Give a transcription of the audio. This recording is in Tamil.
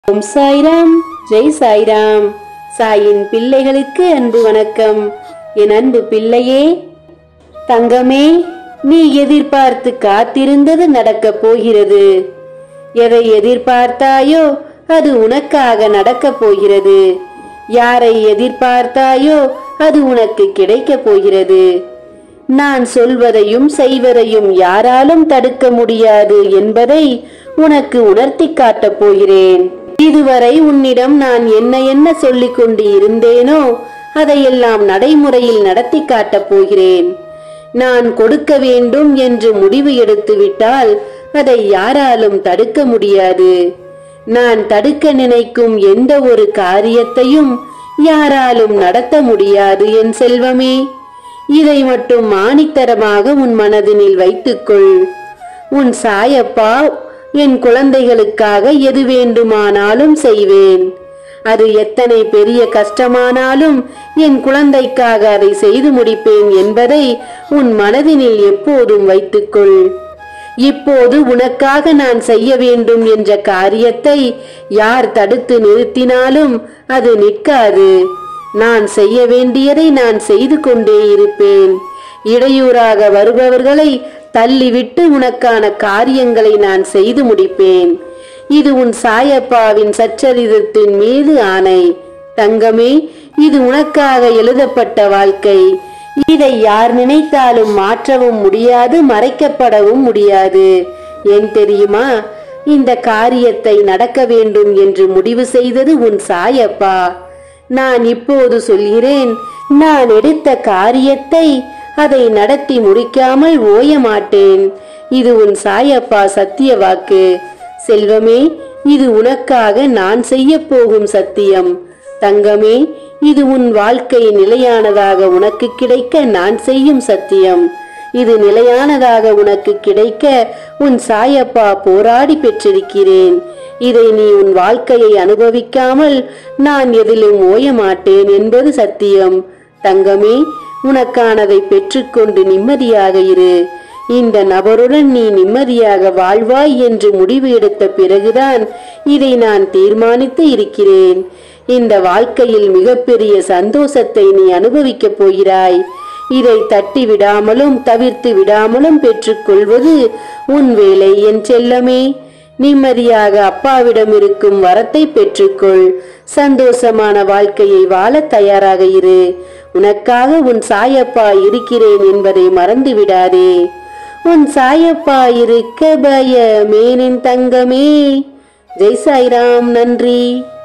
ஓம் சாய்ராம் ஜெய் சாய்ராம் சாயின் பிள்ளைகளுக்கு அன்பு வணக்கம் என் அன்பு பிள்ளையே தங்கமே நீ எதிர்பார்த்து காத்திருந்தது நடக்கப் போகிறது எதை எதிர்பார்த்தாயோ அது உனக்காக நடக்கப் போகிறது யாரை எதிர்பார்த்தாயோ அது உனக்கு கிடைக்கப் போகிறது நான் சொல்வதையும் செய்வதையும் யாராலும் தடுக்க முடியாது என்பதை உனக்கு உணர்த்தி காட்டப் போகிறேன் இதுவரை உன்னிடம் நான் என்ன என்ன சொல்லிக் கொண்டு இருந்தேனோ அதையெல்லாம் நடைமுறையில் நடத்தி காட்டப் போகிறேன் நான் கொடுக்க வேண்டும் என்று முடிவு எடுத்து விட்டால் அதை யாராலும் தடுக்க முடியாது நான் தடுக்க நினைக்கும் எந்த ஒரு காரியத்தையும் யாராலும் நடத்த முடியாது என் செல்வமே இதை மட்டும் ஆணித்தரமாக உன் மனதினில் வைத்துக்கொள் உன் சாயப்பா என் குழந்தைகளுக்காக எது வேண்டுமானாலும் செய்வேன் அது எத்தனை பெரிய கஷ்டமானாலும் என் குழந்தைக்காக அதை செய்து முடிப்பேன் என்பதை உன் மனதினில் எப்போதும் வைத்துக்கொள் இப்போது உனக்காக நான் செய்ய வேண்டும் என்ற காரியத்தை யார் தடுத்து நிறுத்தினாலும் அது நிற்காது நான் செய்ய வேண்டியதை நான் செய்து கொண்டே இருப்பேன் இடையூறாக வருபவர்களை தள்ளிவிட்டு உனக்கான காரியங்களை நான் செய்து முடிப்பேன் இது உன் சாயப்பாவின் சச்சரிதத்தின் மீது ஆணை தங்கமே இது உனக்காக எழுதப்பட்ட வாழ்க்கை இதை யார் நினைத்தாலும் மாற்றவும் முடியாது மறைக்கப்படவும் முடியாது ஏன் தெரியுமா இந்த காரியத்தை நடக்க வேண்டும் என்று முடிவு செய்தது உன் சாயப்பா நான் இப்போது சொல்கிறேன் நான் எடுத்த காரியத்தை அதை நடத்தி முடிக்காமல் ஓய மாட்டேன் இது உன் சாயப்பா சத்திய வாக்கு செல்வமே இது உனக்காக நான் செய்ய போகும் சத்தியம் தங்கமே இது உன் வாழ்க்கை நிலையானதாக உனக்கு கிடைக்க நான் செய்யும் சத்தியம் இது நிலையானதாக உனக்கு கிடைக்க உன் சாயப்பா போராடி பெற்றிருக்கிறேன் இதை நீ உன் வாழ்க்கையை அனுபவிக்காமல் நான் எதிலும் ஓய மாட்டேன் என்பது சத்தியம் தங்கமே உனக்கானதை பெற்றுக்கொண்டு நிம்மதியாக இரு இந்த நபருடன் நீ நிம்மதியாக வாழ்வாய் என்று முடிவு எடுத்த பிறகுதான் இதை நான் தீர்மானித்து இருக்கிறேன் இந்த வாழ்க்கையில் மிகப்பெரிய சந்தோஷத்தை நீ அனுபவிக்கப் போகிறாய் இதை தட்டி விடாமலும் தவிர்த்து விடாமலும் பெற்றுக்கொள்வது உன் வேலை என் செல்லமே நிம்மதியாக அப்பாவிடம் இருக்கும் வரத்தை பெற்றுக்கொள் சந்தோஷமான வாழ்க்கையை வாழ தயாராக இரு உனக்காக உன் சாயப்பா இருக்கிறேன் என்பதை மறந்து விடாதே உன் சாயப்பா இருக்க பயமேனின் தங்கமே ஜெய் சாய்ராம் நன்றி